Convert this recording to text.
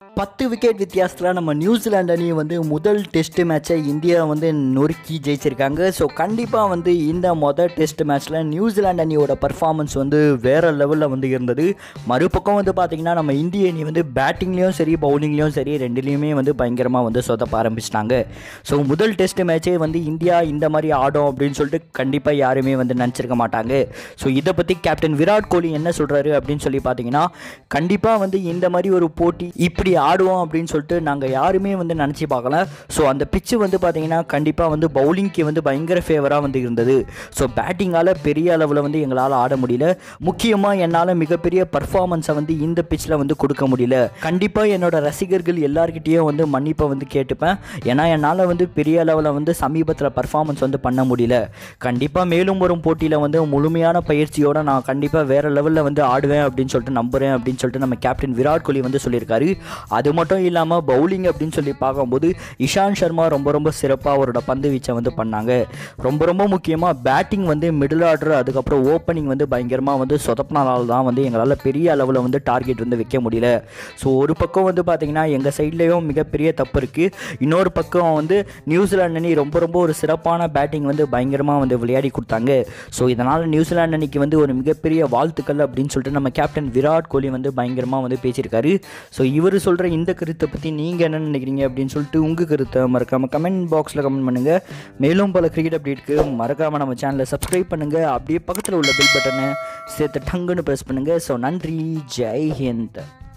பத்து விக்கெட் வித்தியாசத்தில் நம்ம நியூசிலாந்து அணி வந்து முதல் டெஸ்ட் மேட்சை இந்தியா வந்து நொறுக்கி ஜெயிச்சிருக்காங்க ஸோ கண்டிப்பாக வந்து இந்த மொதல் டெஸ்ட் மேட்ச்சில் நியூசிலாந்து அணியோட பர்ஃபார்மன்ஸ் வந்து வேறு லெவலில் வந்து இருந்தது மறுபக்கம் வந்து பார்த்திங்கன்னா நம்ம இந்திய அணி வந்து பேட்டிங்லேயும் சரி பவுலிங்லேயும் சரி ரெண்டுலேயுமே வந்து பயங்கரமாக வந்து சொதப்ப ஆரம்பிச்சிட்டாங்க ஸோ முதல் டெஸ்ட் மேட்சே வந்து இந்தியா இந்த மாதிரி ஆடும் அப்படின்னு சொல்லிட்டு கண்டிப்பாக யாருமே வந்து நினச்சிருக்க மாட்டாங்க ஸோ இதை பற்றி கேப்டன் விராட் கோலி என்ன சொல்கிறாரு அப்படின்னு சொல்லி பார்த்தீங்கன்னா கண்டிப்பாக வந்து இந்த மாதிரி ஒரு போட்டி இப்படி ஆடுவோம் அப்படின்னு சொல்லிட்டு நாங்கள் யாருமே வந்து நினச்சி பார்க்கல ஸோ அந்த பிச்சு வந்து பார்த்தீங்கன்னா கண்டிப்பாக வந்து பவுலிங்க்கு வந்து பயங்கர ஃபேவராக வந்து இருந்தது ஸோ பேட்டிங்கால் பெரிய அளவில் வந்து எங்களால் ஆட முடியல முக்கியமாக என்னால் மிகப்பெரிய பர்ஃபார்மன்ஸை வந்து இந்த பிச்சில் வந்து கொடுக்க முடியல கண்டிப்பாக என்னோட ரசிகர்கள் எல்லார்கிட்டேயும் வந்து மன்னிப்பை வந்து கேட்டுப்பேன் ஏன்னா என்னால் வந்து பெரிய அளவில் வந்து சமீபத்தில் பர்ஃபார்மன்ஸ் வந்து பண்ண முடியல கண்டிப்பாக மேலும் வரும் போட்டியில் வந்து முழுமையான பயிற்சியோட நான் கண்டிப்பாக வேறு லெவலில் வந்து ஆடுவேன் அப்படின்னு சொல்லிட்டு நம்புகிறேன் அப்படின்னு சொல்லிட்டு நம்ம கேப்டன் விராட் கோலி வந்து சொல்லியிருக்காரு அது மட்டும் இல்லாமல் பவுலிங் அப்படின்னு சொல்லி பார்க்கும்போது இஷாந்த் சர்மா ரொம்ப ரொம்ப சிறப்பாக அவரோட பந்து வீச்சை வந்து பண்ணாங்க ரொம்ப ரொம்ப முக்கியமாக பேட்டிங் வந்து மிடில் ஆர்டர் அதுக்கப்புறம் ஓப்பனிங் வந்து பயங்கரமாக வந்து சொதப்பினால தான் வந்து எங்களால் பெரிய அளவில் வந்து டார்கெட் வந்து வைக்க முடியல ஸோ ஒரு பக்கம் வந்து பார்த்திங்கன்னா எங்கள் சைட்லேயும் மிகப்பெரிய தப்பு இருக்குது இன்னொரு பக்கம் வந்து நியூசிலாந்து அணி ரொம்ப ரொம்ப ஒரு சிறப்பான பேட்டிங் வந்து பயங்கரமாக வந்து விளையாடி கொடுத்தாங்க ஸோ இதனால் நியூசிலாந்து அணிக்கு வந்து ஒரு மிகப்பெரிய வாழ்த்துக்கள் அப்படின்னு சொல்லிட்டு நம்ம கேப்டன் விராட் கோலி வந்து பயங்கரமாக வந்து பேசியிருக்காரு ஸோ இவர் சொல்கிற இந்த கருத்தை பற்றி நீங்கள் என்ன நினைக்கிறீங்க அப்படின்னு சொல்லிட்டு உங்கள் கருத்தை மறக்காமல் கமெண்ட் பாக்ஸில் கமெண்ட் பண்ணுங்கள் மேலும் பல கிரிக்கெட் அப்டேட்க்கு மறக்காமல் நம்ம சேனலை சப்ஸ்கிரைப் பண்ணுங்கள் அப்படியே பக்கத்தில் உள்ள பெல் பட்டனை சேர்த்து டங்குன்னு ப்ரெஸ் பண்ணுங்கள் ஸோ நன்றி ஜெய் ஹிந்த்